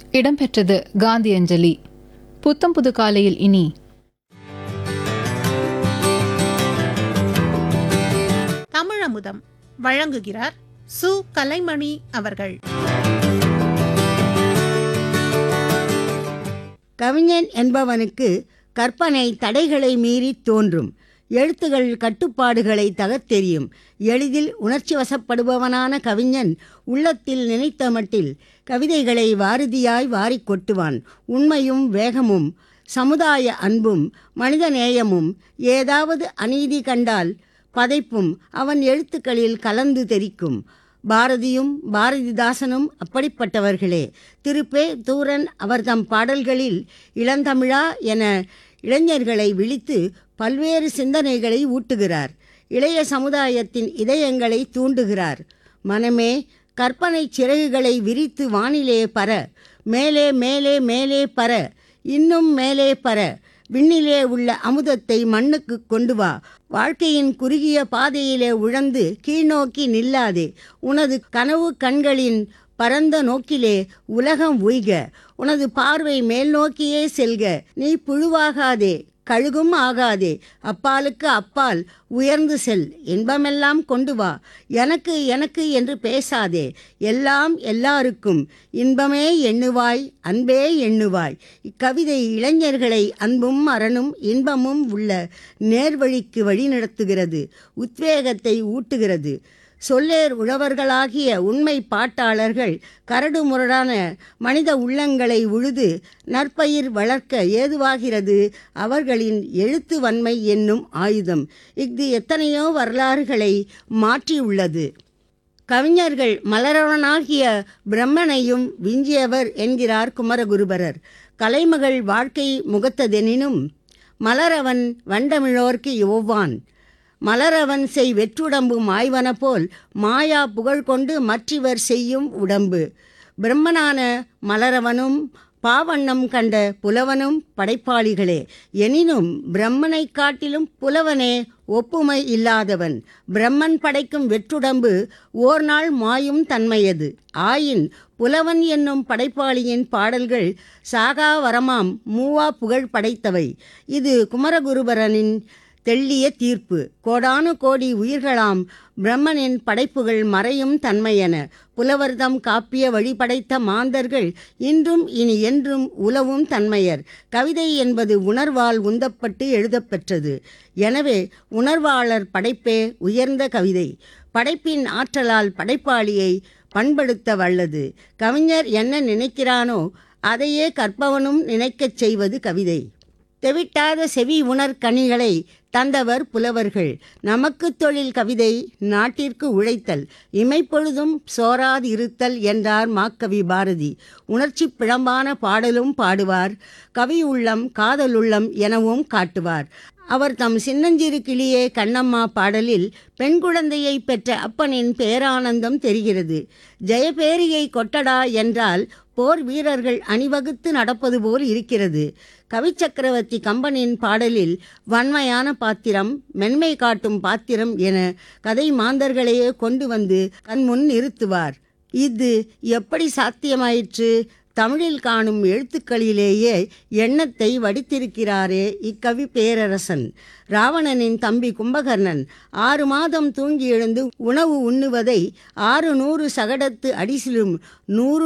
இடம்பெற்றது காந்தி அஞ்சலி புத்தம் புது காலையில் இனி தமிழமுதம் வழங்குகிறார் சு கலைமணி அவர்கள் கவிஞன் என்பவனுக்கு கற்பனை தடைகளை மீறி தோன்றும் எழுத்துகள் கட்டுப்பாடுகளை தகர்த்தெறியும் எளிதில் உணர்ச்சி வசப்படுபவனான கவிஞன் உள்ளத்தில் நினைத்த மட்டில் கவிதைகளை வாரிதியாய் வாரிக் கொட்டுவான் உண்மையும் வேகமும் சமுதாய அன்பும் மனித நேயமும் ஏதாவது அநீதி கண்டால் பதைப்பும் அவன் எழுத்துக்களில் கலந்து தெரிக்கும் பாரதியும் பாரதிதாசனும் அப்படிப்பட்டவர்களே திருப்பே தூரன் அவர் தம் பாடல்களில் இளந்தமிழா என இளைஞர்களை விழித்து பல்வேறு சிந்தனைகளை ஊட்டுகிறார் இளைய சமுதாயத்தின் இதயங்களை தூண்டுகிறார் மனமே கற்பனை சிறகுகளை விரித்து வானிலே பற மேலே மேலே மேலே பற இன்னும் மேலே பற விண்ணிலே உள்ள அமுதத்தை மண்ணுக்கு கொண்டு வா வாழ்க்கையின் குறுகிய பாதையிலே உழந்து கீழ்நோக்கி நில்லாதே உனது கனவு கண்களின் பரந்த நோக்கிலே உலகம் உய்க உனது பார்வை மேல் நோக்கியே செல்க நீ புழுவாகாதே கழுகும் ஆகாதே அப்பாலுக்கு அப்பால் உயர்ந்து செல் இன்பமெல்லாம் கொண்டு வா எனக்கு எனக்கு என்று பேசாதே எல்லாம் எல்லாருக்கும் இன்பமே எண்ணுவாய் அன்பே எண்ணுவாய் இக்கவிதை இளைஞர்களை அன்பும் அரணும் இன்பமும் உள்ள நேர்வழிக்கு வழிநடத்துகிறது உத்வேகத்தை ஊட்டுகிறது சொல்லேர் உழவர்களாகிய உண்மை பாட்டாளர்கள் கரடு முரடான மனித உள்ளங்களை உழுது நற்பயிர் வளர்க்க ஏதுவாகிறது அவர்களின் எழுத்து வன்மை என்னும் ஆயுதம் இஃது எத்தனையோ வரலாறுகளை மாற்றியுள்ளது கவிஞர்கள் மலரவனாகிய பிரம்மனையும் விஞ்சியவர் என்கிறார் குமரகுருபரர் கலைமகள் வாழ்க்கை முகத்ததெனினும் மலரவன் வண்டமிழோர்க்கு ஒவ்வான் மலரவன் செய் வெற்றுடம்பு மாய்வன போல் மாயா புகழ் கொண்டு மற்றிவர் செய்யும் உடம்பு பிரம்மனான மலரவனும் பாவண்ணம் கண்ட புலவனும் படைப்பாளிகளே எனினும் பிரம்மனை காட்டிலும் புலவனே ஒப்புமை இல்லாதவன் பிரம்மன் படைக்கும் வெற்றுடம்பு ஓர் நாள் மாயும் தன்மையது ஆயின் புலவன் என்னும் படைப்பாளியின் பாடல்கள் சாகா வரமாம் மூவா புகழ் படைத்தவை இது குமரகுருபரனின் தெள்ளிய தீர்ப்பு கோடானு கோடி உயிர்களாம் பிரம்மனின் படைப்புகள் மறையும் தன்மையென புலவர்தம் காப்பிய வழிபடைத்த மாந்தர்கள் இன்றும் இனி என்றும் உலவும் தன்மையர் கவிதை என்பது உணர்வால் உந்தப்பட்டு எழுதப்பெற்றது எனவே உணர்வாளர் படைப்பே உயர்ந்த கவிதை படைப்பின் ஆற்றலால் படைப்பாளியை பண்படுத்த வல்லது கவிஞர் என்ன நினைக்கிறானோ அதையே கற்பவனும் நினைக்கச் செய்வது கவிதை தெவிட்டாத செவி உணர் கனிகளை தந்தவர் புலவர்கள் நமக்கு தொழில் கவிதை நாட்டிற்கு உழைத்தல் இமைப்பொழுதும் சோராது இருத்தல் என்றார் மாக்கவி பாரதி உணர்ச்சி பிழம்பான பாடலும் பாடுவார் கவி உள்ளம் காதலுள்ளம் எனவும் காட்டுவார் அவர் தம் சின்னஞ்சிறு கிளியே கண்ணம்மா பாடலில் பெண் குழந்தையை பெற்ற அப்பனின் பேரானந்தம் தெரிகிறது ஜெயபேரியை கொட்டடா என்றால் போர் வீரர்கள் அணிவகுத்து நடப்பது போல் இருக்கிறது கவிச்சக்கரவர்த்தி கம்பனின் பாடலில் வன்மையான பாத்திரம் மென்மை காட்டும் பாத்திரம் என கதை மாந்தர்களையே கொண்டு வந்து கண்முன் நிறுத்துவார் இது எப்படி சாத்தியமாயிற்று தமிழில் காணும் எழுத்துக்களிலேயே எண்ணத்தை வடித்திருக்கிறாரே இக்கவி பேரரசன் ராவணனின் தம்பி கும்பகர்ணன் ஆறு மாதம் தூங்கி எழுந்து உணவு உண்ணுவதை ஆறு நூறு சகடத்து அடிசிலும் நூறு